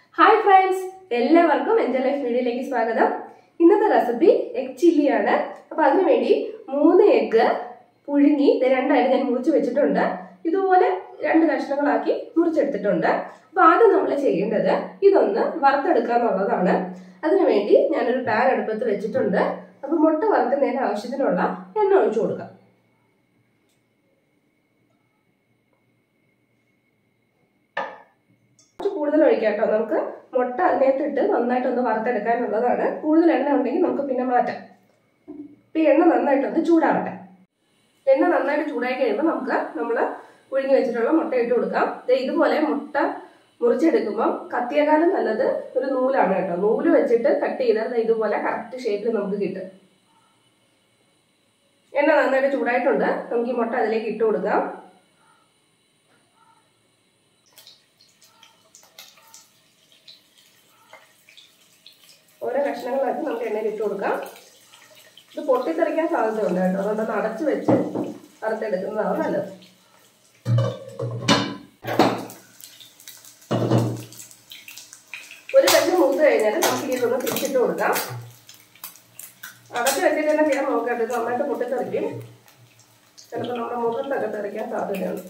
hi friends എല്ലാവർക്കും എൻ്റെ life വീഡിയോയിലേക്ക് സ്വാഗതം ഇന്നത്തെ റെസിപ്പി എഗ് ചില്ലിയാണ് അപ്പോൾ അതിനുവേണ്ടി മൂന്ന് എഗ്ഗ് പുഴുങ്ങി ഇത് രണ്ടായിട്ട് ഞാൻ മുറിച്ച് വെച്ചിട്ടുണ്ട് ഇതുപോലെ രണ്ട് കഷ്ണങ്ങളാക്കി മുറിച്ചെടുത്തിട്ടുണ്ട് അപ്പോൾ ആദ്യം നമ്മൾ ചെയ്യേണ്ടത് ഇതൊന്ന് വറുത്തെടുക്കുക എന്നുള്ളതാണ് അതിനുവേണ്ടി ഞാനൊരു പാൻ അടുപ്പത്ത് വെച്ചിട്ടുണ്ട് അപ്പോൾ മുട്ട വറുക്കുന്നതിന് ആവശ്യത്തിനുള്ള എണ്ണ ഒഴിച്ചു കൊടുക്കാം കുറച്ച് കൂടുതൽ ഒഴിക്കാം കേട്ടോ നമുക്ക് മുട്ട അതിനകത്തിട്ട് നന്നായിട്ടൊന്ന് വറുത്തെടുക്കാനുള്ളതാണ് കൂടുതൽ എണ്ണ ഉണ്ടെങ്കിൽ നമുക്ക് പിന്നെ മാറ്റാം ഇപ്പം എണ്ണ നന്നായിട്ടൊന്ന് ചൂടാവട്ടെ എണ്ണ നന്നായിട്ട് ചൂടായി കഴിയുമ്പോൾ നമുക്ക് നമ്മൾ പുഴുങ്ങി വെച്ചിട്ടുള്ള മുട്ട ഇട്ട് കൊടുക്കാം ദേ ഇതുപോലെ മുട്ട മുറിച്ചെടുക്കുമ്പോൾ കത്തിയേക്കാളും നല്ലത് ഒരു നൂലാണ് കേട്ടോ നൂല് വെച്ചിട്ട് കട്ട് ചെയ്താൽ ഇതുപോലെ കറക്റ്റ് ഷേപ്പിൽ നമുക്ക് കിട്ടും എണ്ണ നന്നായിട്ട് ചൂടായിട്ടുണ്ട് നമുക്ക് ഈ മുട്ട അതിലേക്ക് ഇട്ട് കൊടുക്കാം ഓരോ കഷ്ണങ്ങളാക്കി നമുക്ക് എണ്ണയിൽ ഇട്ട് കൊടുക്കാം ഇത് പൊട്ടിത്തെറിക്കാൻ സാധ്യതയുണ്ട് കേട്ടോ അതുകൊണ്ട് അടച്ചു വെച്ച് വറുത്തെടുക്കുന്നതാണ് നല്ലത് ഒരു കഷ്ണം മൂത്ത് കഴിഞ്ഞാൽ നമുക്ക് ഇതൊന്ന് തിരിച്ചിട്ട് കൊടുക്കാം അടച്ചു വെച്ചിട്ട് തന്നെ ചെയ്യാൻ നോക്കട്ടെ ഇത് നന്നായിട്ട് പൊട്ടിത്തെറിക്കും ചിലപ്പോൾ നമ്മുടെ മുഖത്തൊക്കെ തെറിക്കാൻ സാധ്യതയുണ്ട്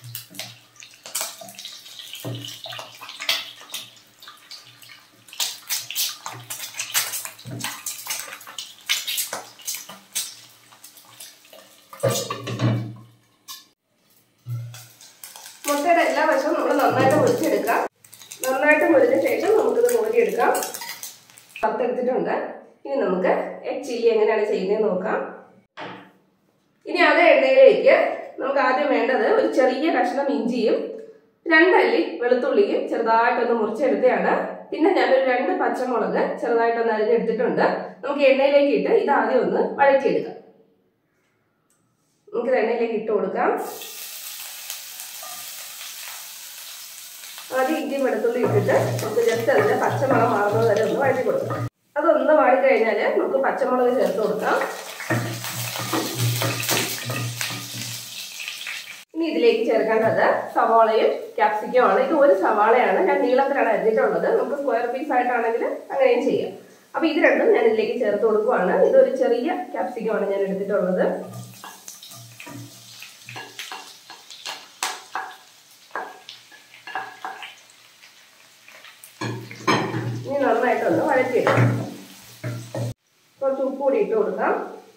മുട്ടയുടെ എല്ലാ വശവും നമ്മൾ നന്നായിട്ട് മുറിച്ചെടുക്കാം നന്നായിട്ട് മുറിച്ച ശേഷം നമുക്കിത് കോരിയെടുക്കാം പത്തെടുത്തിട്ടുണ്ട് ഇനി നമുക്ക് എഗ് ചില്ലി എങ്ങനെയാണ് ചെയ്യുന്നത് നോക്കാം ഇനി അതേ എണ്ണയിലേക്ക് നമുക്ക് ആദ്യം വേണ്ടത് ഒരു ചെറിയ കഷ്ണം ഇഞ്ചിയും രണ്ടല്ലി വെളുത്തുള്ളിയും ചെറുതായിട്ടൊന്ന് മുറിച്ചെടുത്തതാണ് പിന്നെ ഞാനൊരു രണ്ട് പച്ചമുളക് ചെറുതായിട്ടൊന്ന് അരിഞ്ഞെടുത്തിട്ടുണ്ട് നമുക്ക് എണ്ണയിലേക്ക് ഇട്ട് ഇത് ആദ്യം ഒന്ന് വഴറ്റിയെടുക്കാം നമുക്ക് എണ്ണയിലേക്ക് ഇട്ട് കൊടുക്കാം ആദ്യം ഇഞ്ചി വെളുത്തുള്ളി ഇട്ടിട്ട് നമുക്ക് ജസ്റ്റ് അതിന്റെ പച്ചമുളക് മാറുന്നത് വരെ ഒന്ന് വഴറ്റി കൊടുക്കാം അതൊന്ന് വാടി കഴിഞ്ഞാൽ നമുക്ക് പച്ചമുളക് ചേർത്ത് കൊടുക്കാം ഇനി ഇതിലേക്ക് ചേർക്കേണ്ടത് സവാളയും ക്യാപ്സിക്കവും ആണ് ഇത് ഒരു സവാളയാണ് ഞാൻ നീളത്തിലാണ് അരിഞ്ഞിട്ടുള്ളത് നമുക്ക് സ്ക്വയർ പീസ് ആയിട്ടാണെങ്കിൽ അങ്ങനെയും ചെയ്യാം അപ്പൊ ഇത് രണ്ടും ഞാൻ ഇതിലേക്ക് ചേർത്ത് കൊടുക്കുവാണ് ഇതൊരു ചെറിയ ക്യാപ്സിക്കമാണ് ഞാൻ എടുത്തിട്ടുള്ളത് ഇനി നന്നായിട്ടൊന്ന് വഴറ്റിയെടുക്കാം കുറച്ച് ഉപ്പ് കൂടി ഇട്ട് കൊടുക്കാം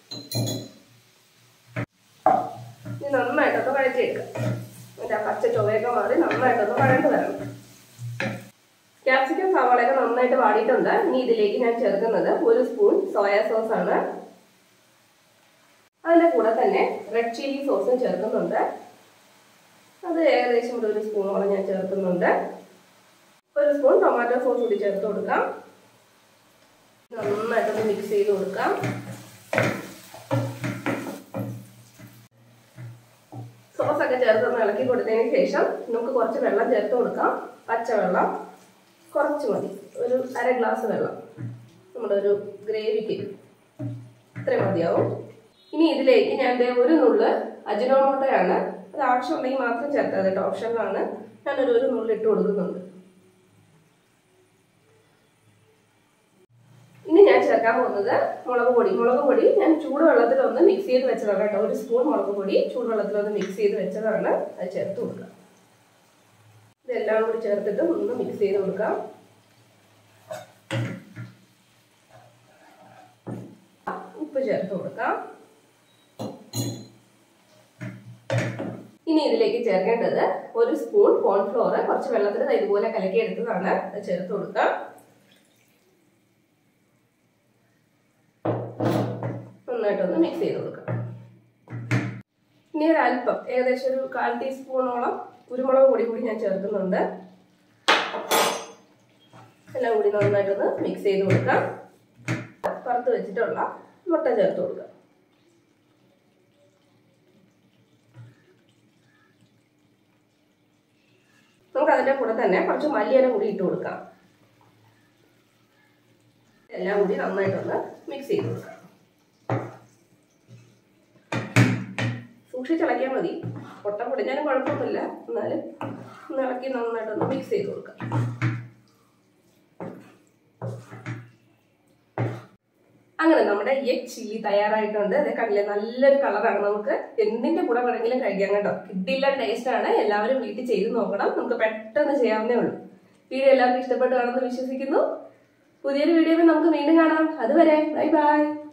ഇനി നന്നായിട്ടൊന്ന് വഴറ്റിയെടുക്കാം അതിൻ്റെ പച്ച ചുവയൊക്കെ മാറി നന്നായിട്ടൊന്ന് വഴണ്ട് വരണം ക്യാപ്സിക്കം സവാളയൊക്കെ നന്നായിട്ട് വാടിയിട്ടുണ്ട് ഇനി ഇതിലേക്ക് ഞാൻ ചേർക്കുന്നത് ഒരു സ്പൂൺ സോയാ സോസ് ആണ് അതിൻ്റെ കൂടെ തന്നെ റെഡ് ചില്ലി സോസും ചേർക്കുന്നുണ്ട് അത് ഏകദേശം ഒരു സ്പൂണോളം ഞാൻ ചേർക്കുന്നുണ്ട് ഒരു സ്പൂൺ ടൊമാറ്റോ സോസ് കൂടി ചേർത്ത് കൊടുക്കാം നന്നായിട്ടൊന്ന് മിക്സ് ചെയ്ത് കൊടുക്കാം സോസ് ഒക്കെ ചേർത്തൊന്ന് ഇളക്കി കൊടുത്തതിന് ശേഷം നമുക്ക് കുറച്ച് വെള്ളം ചേർത്ത് കൊടുക്കാം പച്ചവെള്ളം കുറച്ച് മതി ഒരു അര ഗ്ലാസ് വെള്ളം നമ്മുടെ ഒരു ഗ്രേവിക്ക് ഇത്രയും മതിയാവും ഇനി ഇതിലേക്ക് ഞാൻ ഒരു നുള്ള് അജിനോമോട്ടയാണ് അത് ആവശ്യമുണ്ടെങ്കിൽ മാത്രം ചേർത്താൽ കേട്ടോ ഓപ്ഷനിലാണ് ഞാനൊരു ഒരു നുള്ളി ഇട്ട് കൊടുക്കുന്നുണ്ട് ഇനി ഞാൻ ചേർക്കാൻ പോകുന്നത് മുളക് പൊടി മുളക് പൊടി ഞാൻ ചൂടുവെള്ളത്തിൽ ഒന്ന് മിക്സ് ചെയ്ത് വെച്ചതാണ് കേട്ടോ ഒരു സ്പൂൺ മുളക് പൊടി ചൂടുവെള്ളത്തിൽ ഒന്ന് മിക്സ് ചെയ്ത് വെച്ചതാണ് അത് ചേർത്ത് കൊടുക്കുക ഇതെല്ലാം കൂടി ചേർത്തിട്ട് ഒന്ന് മിക്സ് ചെയ്ത് കൊടുക്കാം ഉപ്പ് ചേർത്ത് കൊടുക്കാം ഇനി ഇതിലേക്ക് ചേർക്കേണ്ടത് ഒരു സ്പൂൺ കോൺഫ്ലോർ കുറച്ച് വെള്ളത്തിൽ ഇതുപോലെ കലക്കി എടുത്തതാണ് അത് ചേർത്ത് കൊടുക്കാം നന്നായിട്ടൊന്ന് മിക്സ് ചെയ്ത് കൊടുക്കാം ഇനി ഒരു അല്പം ഏകദേശം ഒരു കാൽ ടീസ്പൂണോളം കുരുമുളക് പൊടി കൂടി ഞാൻ ചേർക്കുന്നുണ്ട് എല്ലാം കൂടി നന്നായിട്ടൊന്ന് മിക്സ് ചെയ്ത് കൊടുക്കാം പുറത്ത് വെച്ചിട്ടുള്ള മുട്ട ചേർത്ത് കൊടുക്കാം നമുക്ക് അതിൻ്റെ കൂടെ തന്നെ കുറച്ച് മല്ലിയില കൂടി ഇട്ട് കൊടുക്കാം എല്ലാം കൂടി നന്നായിട്ടൊന്ന് മിക്സ് ചെയ്ത് കൊടുക്കാം സൂക്ഷിച്ചിളക്കിയാൽ മതി പൊട്ട പൊടിഞ്ഞാലും കുഴപ്പമൊന്നുമില്ല എന്നാലും ഒന്ന് ഇളക്കി നന്നായിട്ടൊന്ന് മിക്സ് ചെയ്ത് കൊടുക്കാം അങ്ങനെ നമ്മുടെ എഗ് ചില്ലി തയ്യാറായിട്ടുണ്ട് അതെ കണ്ടില്ലേ നല്ലൊരു കളറാണ് നമുക്ക് എന്തിന്റെ കൂടെ വേണമെങ്കിലും കഴിക്കാം കേട്ടോ കിഡില്ല ടേസ്റ്റ് ആണ് എല്ലാവരും വീട്ടിൽ ചെയ്ത് നോക്കണം നമുക്ക് പെട്ടെന്ന് ചെയ്യാവുന്നേ ഉള്ളൂ വീഡിയോ എല്ലാവർക്കും ഇഷ്ടപ്പെട്ടു കാണുമെന്ന് വിശ്വസിക്കുന്നു പുതിയൊരു വീഡിയോയിൽ നമുക്ക് വീണ്ടും കാണാം അതുവരെ ബൈ ബൈ